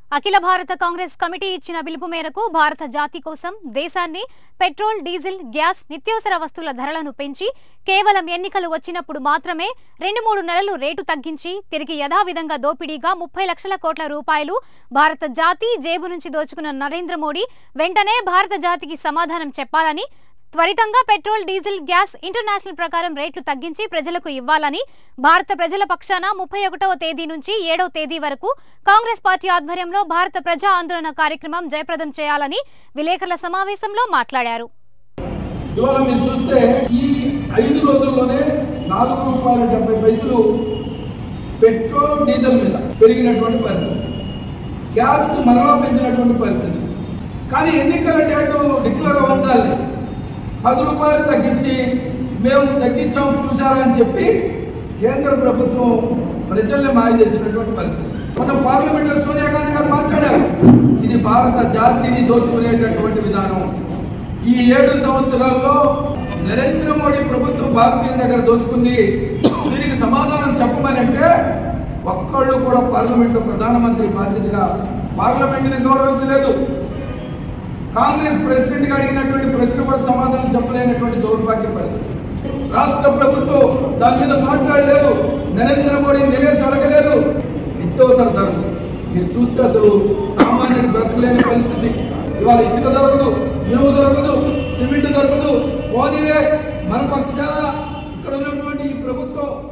అఖిల భారత కాంగ్రెస్ కమిటీ ఇచ్చిన పిలుపు మేరకు భారత జాతి కోసం దేశాన్ని పెట్రోల్ డీజిల్ గ్యాస్ నిత్యావసర వస్తువుల ధరలను పెంచి కేవలం ఎన్నికలు వచ్చినప్పుడు మాత్రమే రెండు మూడు నెలలు రేటు తగ్గించి తిరిగి యథావిధంగా దోపిడీగా ముప్పై లక్షల కోట్ల రూపాయలు భారత జాతి జేబు నుంచి దోచుకున్న నరేంద్ర మోడీ వెంటనే భారత జాతికి సమాధానం చెప్పాలని త్వరితంగా పెట్రోల్ డీజిల్ గ్యాస్ ఇంటర్నేషనల్ ప్రకారం రేట్లు తగ్గించి ప్రజలకు ఇవ్వాలని భారత ప్రజల పక్షాన ముప్పై ఒకటవ తేదీ నుంచి ఏడవ తేదీ వరకు కాంగ్రెస్ పార్టీ ఆధ్వర్యంలో భారత ప్రజా ఆందోళన కార్యక్రమం జయప్రదం చేయాలని విలేకరుల సమావేశంలో మాట్లాడారు ఇవాళ మీరు చూస్తే ఈ ఐదు రోజుల్లోనే నాలుగు రూపాయల డెబ్బై పైసలు పెట్రోల్ డీజిల్ మీద పెరిగినటువంటి పరిస్థితి గ్యాస్ మరలా పెంచినటువంటి పరిస్థితి కానీ ఎన్నికల డేటు డిక్లేర్ అవ్వాలి పది రూపాయలు తగ్గించి మేము తగ్గించాము చూసారా అని చెప్పి కేంద్ర ప్రభుత్వం ప్రజల్ని మాయ చేసినటువంటి పరిస్థితి మన పార్లమెంట్ లో సోనియా గాంధీ గారు మాట్లాడారు ఇది భారత జాతిని దోచుకునేటటువంటి విధానం ఈ ఏడు సంవత్సరాల్లో నరేంద్ర మోడీ ప్రభుత్వం భారతీయ దగ్గర దోచుకుంది దీనికి సమాధానం చెప్పమని అంటే ఒక్కళ్ళు కూడా పార్లమెంట్ లో ప్రధానమంత్రి బాధ్యతగా పార్లమెంట్ ని గౌరవించలేదు కాంగ్రెస్ ప్రెసిడెంట్ గా అడిగినటువంటి ప్రశ్న కూడా సమాధానం చెప్పలేనటువంటి దౌర్భాగ్య పరిస్థితి రాష్ట్ర ప్రభుత్వం దాని మీద మాట్లాడలేదు నరేంద్ర మోడీ నిలేసి అడగలేదు నిత్యవసర ధరలు మీరు చూస్తే అసలు సామాన్యుడు బ్రతకలేని పరిస్థితి ఇవాళ ఇసుక దొరకదు ఇనుము దొరకదు సిమెంట్ దొరకదు పోనీలే మన పక్షాన ఇక్కడ ఉన్నటువంటి ఈ ప్రభుత్వం